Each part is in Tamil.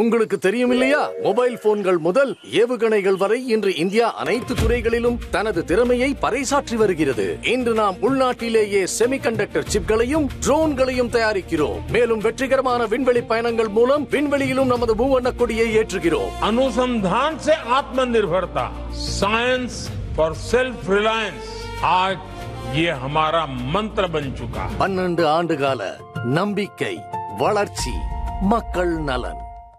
உங்களுக்கு தெரியும் இல்லையா மொபைல் போன்கள் முதல் ஏவுகணைகள் வரை இன்று இந்தியா அனைத்து துறைகளிலும் தனது திறமையை பறைசாற்றி வருகிறது இன்று நாம் உள்நாட்டிலேயே செமிகண்டக்டர் சிப்களையும் ட்ரோன்களையும் தயாரிக்கிறோம் மேலும் வெற்றிகரமான விண்வெளி பயணங்கள் மூலம் விண்வெளியிலும் நமது மூவண்ண கொடியை ஏற்றுகிறோம் अनुसंधान से आत्मनिर्भरता साइंस फॉर सेल्फ रिलायंस आज ये हमारा मंत्र बन चुका है பன்னெண்டு ஆண்டுகால நம்பிக்கை வளர்ச்சி மக்கள் நலன்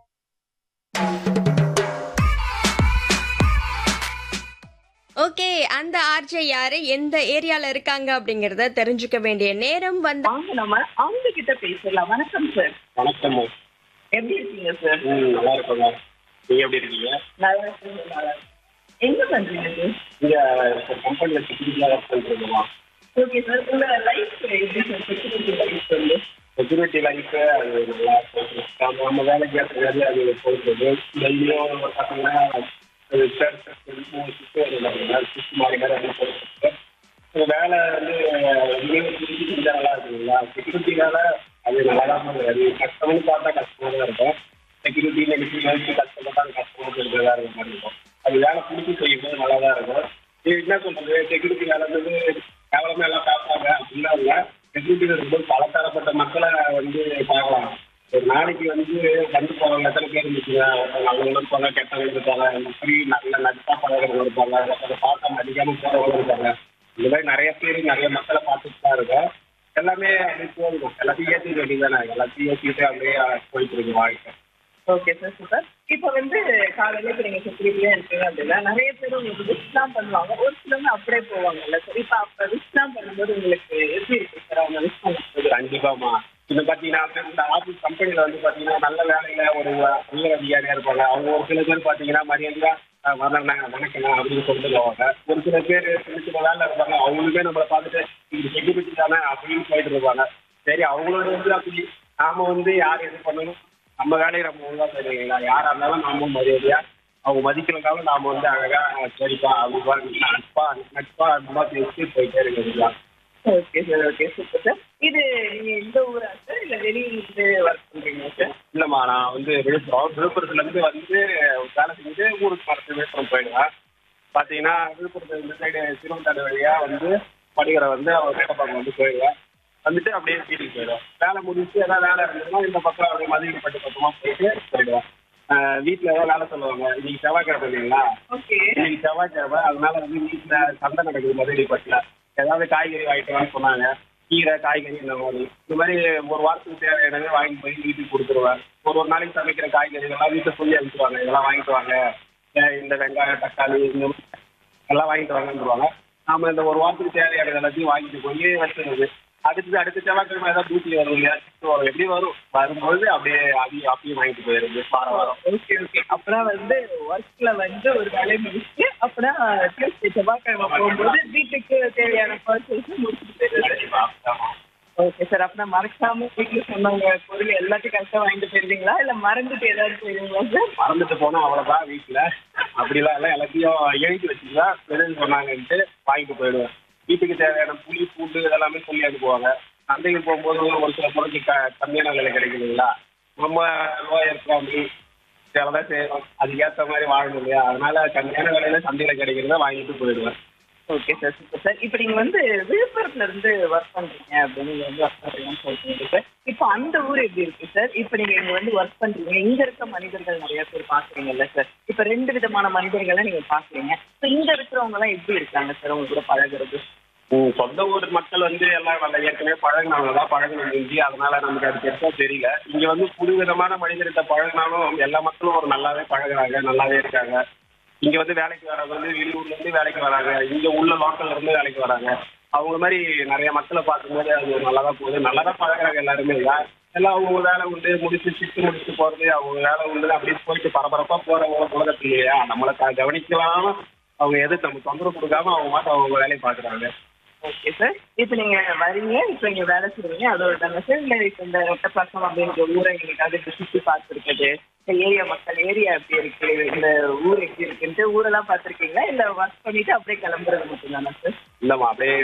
ஓகே அந்த ஆர்ஜே யாரு எந்த ஏரியால இருக்காங்க அப்படிங்கறத தெரிஞ்சுக்க வேண்டிய நேரம் வந்து வாங்க நம்ம அவங்க கிட்ட பேசலாம் வணக்கம் சார் வணக்கம் எப்படி இருக்கீங்க சார் ம் நல்லா இருக்கோங்க நீங்க எப்படி இருக்கீங்க நல்லா இருக்கீங்க, நல்லா இருக்கீங்க. எங்க பண்றீங்க சார் இங்க கம்பெனில செக்யூரிட்டியா ஒர்க் பண்றோமா ஓகே சார் உங்க லைஃப் எப்படி சார் செக்யூரிட்டி லைஃப் வந்து செக்யூரிட்டி லைஃப் அது நல்லா போயிட்டு இருக்கு. நம்ம நம்ம வேலைக்கு ஏற்ற வேலையை அது போயிட்டு இருக்கு டெய்லியும் பார்த்தீங்கன்னா அது third shift, மூணு shift வருது shift மாறி மாறி அப்படி போயிட்டு இருக்கு. இந்த வேலை வந்து இங்கேயும் செஞ்சு செஞ்சா நல்லா இருக்குங்களா செக்யூரிட்டி வேலை அது நல்லா தான் போகுது அது கஷ்டம்னு பார்த்தா கஷ்டமா தான் இருக்கும் செக்யூரிட்டி நெகட்டிவ் வச்சு கஷ்டப்பட்டா அது கஷ்டமா இருக்கிறதா இருக்க மாதிரி இருக்கும் அது வேலை பிடிச்சி செய்யும்போது நல்லா தான் இருக்கும் இது என்ன சொல்றது செக்யூரிட்டி வேலை வந்து கேவலமா எல்லாம் பார்ப்பாங்க அப்படிலாம் இல்லை செக்யூரிட்டி ரொம்ப பலதரப்பட்ட மக்களை வந்து பார்க்கலாம் ஒரு நாளைக்கு வந்து வந்து போறவங்க எத்தனை பேர் இருந்துச்சுங்க நல்லவங்க இருப்பாங்க கெட்டவங்க இருப்பாங்க இந்த மாதிரி நல்ல நட்பா பழகிறவங்க இருப்பாங்க அதை பார்த்தா மதிக்காம போறவங்க இருப்பாங்க இந்த மாதிரி நிறைய பேர் நிறைய மக்களை பார்த்துட்டு தான் இருக்கோம் எல்லாமே அப்படியே போகணும் எல்லாத்தையும் ஏற்றிக்க வேண்டியதானே எல்லாத்தையும் ஏற்றிட்டு அப்படியே போயிட்டு இருக்கு வாழ்க்கை ஓகே சார் சூப்பர் இப்போ வந்து காலையில இப்போ நீங்க செக்யூரிட்டியா இருக்கீங்க அப்படின்னா நிறைய பேர் உங்களுக்கு விஷ்லாம் பண்ணுவாங்க ஒரு சிலவங்க அப்படியே போவாங்கல்ல சார் இப்போ அப்ப விஷ்லாம் பண்ணும்போது உங்களுக்கு எப்படி இருக்கு சார் அவங்க விஷ் பண்ணும்போது கண்டிப்பாமா இது பாத்தீங்கன்னா இந்த ஆபீஸ் கம்பெனில வந்து பாத்தீங்கன்னா நல்ல வேலையில ஒரு உயர் அதிகாரியா இருப்பாங்க அவங்க ஒரு சில பேர் பாத்தீங்கன்னா மரியாதையா அஹ், வணக்கம் வணக்கம் அப்படின்னு சொல்லிட்டு போவாங்க ஒரு சில பேர் சின்ன சின்ன வேலை இருப்பாங்க அவங்களுமே நம்மளை பார்த்துட்டு இது செக்யூரிட்டி தானே அப்படின்னு போயிட்டு இருப்பாங்க சரி அவங்களோட வந்து அப்படி நாம வந்து யார் எது பண்ணணும் நம்ம வேலையை நம்ம ஒழுங்கா செய்யறீங்களா யாரா இருந்தாலும் நாம மரியாதையா அவங்க மதிக்கிறதாலும் நாம வந்து அழகா அஹ், சரிப்பா அப்படிப்பா நட்பா நட்பா அந்த மாதிரி பேசி போயிட்டே இருக்கிறீங்களா okay sir okay super sir இது நீங்க இந்த ஊரா சார் இல்ல வெளியிலிருந்து ஒர்க் பண்றீங்க சார் இல்லைம்மா நான் வந்து விழுப்புரம் விழுப்புரத்துல இருந்து வந்து வேலை செஞ்சுட்டு ஊருக்கு வரது விழுப்புரம் போயிடுவேன் பார்த்தீங்கன்னா விழுப்புரத்துல இந்த சைடு திருவந்தாடு வழியா வந்து படிக்கிற வந்து அவர் கேட்டப்பாங்க வந்து போயிடுவேன் வந்துட்டு அப்படியே வீட்டுக்கு போயிடுவேன் வேலை முடிச்சு ஏதாவது வேலை இருந்ததுன்னா இந்த பக்கம் அப்படியே மதியப்பட்டு பக்கமாக போயிட்டு போயிடுவேன் வீட்டில் ஏதாவது வேலை சொல்லுவாங்க இன்னைக்கு செவ்வாய்க்கிழமை இல்லைங்களா ஓகே இன்னைக்கு செவ்வாய்க்கிழமை அதனால வந்து வீட்டில் சந்தை நடக்குது மதுரைப்பட்டில் ஏதாவது காய்கறி வாங்கிட்டு வான்னு சொன்னாங்க கீரை காய்கறி இந்த மாதிரி இந்த மாதிரி ஒரு வாரத்துக்கு தேவையானதை வாங்கிட்டு போய் வீட்டுக்கு கொடுத்துருவேன் ஒரு ஒரு நாளைக்கு சமைக்கிற காய்கறிகள்லாம் வீட்டில் சொல்லி அனுப்பிச்சுவாங்க இதெல்லாம் வாங்கிட்டு வாங்க அஹ் இந்த வெங்காயம் தக்காளி இந்த மாதிரி எல்லாம் வாங்கிட்டு வாங்கன்றுவாங்க நாம இந்த ஒரு வாரத்துக்கு தேவையானது எல்லாத்தையும் வாங்கிட்டு போய் வச்சுருது அடுத்து அடுத்த செவ்வாய்க்கிழமை ஏதாவது டியூட்டி வரும் இல்லையா shift வரும் எப்படி வரும் வரும்போது அப்படியே அதையும் அப்பயும் வாங்கிட்டு போயிருது வாரம் வாரம் ஓகே ஓகே அப்புறம் வந்து ஒர்க்ல வந்து ஒரு வேலையை முடிச்சுட்டு அப்புறம் டியூஸ்டே செவ்வாய்க்கிழமை போகும்போது வீட்டுக்கு தேவையான பர்ச்சேஸ் முடிச்சுட்டு போயிடுறது ஆமா. ஓகே சார் அப்புறம் மறக்காம வீட்டுல சொன்னவங்க பொருள் எல்லாத்தையும் கரெக்டா வாங்கிட்டு போயிருவீங்களா இல்ல மறந்துட்டு ஏதாவது போயிருவீங்களா சார் மறந்துட்டு போனா அவ்வளவுதான் வீட்டுல அப்படிலாம் எல்லாம் எல்லாத்தையும் எழுதி வச்சுக்கலாம் எதுன்னு சொன்னாங்கன்ட்டு வாங்கிட்டு போயிடுவேன் வீட்டுக்கு தேவையான புளி பூண்டு இதெல்லாமே சொல்லி அனுப்புவாங்க சந்தைக்கு போகும்போது ஒரு சில பொருட்கள் க கம்மியான விலை கிடைக்குதுங்களா நம்ம லோயர் ஃபேமிலி இதெல்லாம் செய்யணும் அதுக்கேற்ற மாதிரி வாழணும் இல்லையா அதனால கம்மியான விலையில சந்தையில கிடைக்கிறத வாங்கிட்டு போயிடுவேன் ஓகே சார் சூப்பர் சார் இப்போ நீங்க வந்து விழுப்புரத்துல இருந்து ஒர்க் பண்றீங்க அப்படின்னு நீங்க வந்து ஒர்க் பண்றீங்கன்னு சொல்றீங்க சார் இப்போ அந்த ஊர் எப்படி இருக்கு சார் இப்போ நீங்க இங்க வந்து ஒர்க் பண்றீங்க இங்க இருக்க மனிதர்கள் நிறைய பேர் பாக்குறீங்கல்ல சார் இப்போ ரெண்டு விதமான மனிதர்களை நீங்க பாக்குறீங்க இப்போ இங்க இருக்கிறவங்க எல்லாம் எப்படி இருக்காங்க சார் உங்க கூட பழகுறது உம் சொந்த ஊர் மக்கள் வந்து எல்லாம் நல்ல ஏற்கனவே பழகினவங்க தான் பழகணும் இருந்துச்சு அதனால நமக்கு அது பெருசா தெரியல இங்க வந்து புது விதமான மனிதர்கிட்ட பழகினாலும் எல்லா மக்களும் ஒரு நல்லாவே பழகுறாங்க நல்லாவே இருக்காங்க இங்க வந்து வேலைக்கு வரவங்க வந்து வெளியூர்ல இருந்து வேலைக்கு வராங்க இங்க உள்ள லோக்கல்ல இருந்து வேலைக்கு வராங்க அவங்க மாதிரி நிறைய மக்களை பார்க்கும்போது அது நல்லா தான் போகுது நல்லா தான் பழகுறாங்க எல்லாருமே யா- எல்லாம் அவங்க வேலை உண்டு முடிச்சு ஷிஃப்ட் முடிச்சுட்டு போறது அவங்க வேலை உண்டு அப்படியே போயிட்டு பரபரப்பா போறவங்க உலகத்துல இல்லையா நம்மளை க- கவனிக்கலாம் அவங்க எது நம்ம தொந்தரவு கொடுக்காம அவங்க மாட்டம் அவங்க வேலையை பாக்குறாங்க ஓகே சார் இப்போ நீங்க வரீங்க இப்போ இங்க வேலை செய்றீங்க அதோட தானே சார் இல்லை இப்போ இந்த ரெட்டப்பாக்கம் அப்படின்ற ஊரை எங்களுக்காக இப்ப சுற்றி பார்த்துருக்குது இந்த ஏரியா மக்கள் ஏரியா எப்படி இருக்கு இந்த ஊர் எப்படி இருக்குன்ட்டு ஊரெல்லாம் பார்த்துருக்கீங்களா இல்லை ஒர்க் பண்ணிட்டு அப்படியே கிளம்புறது மட்டும்தானா சார் இல்லம்மா அப்படியே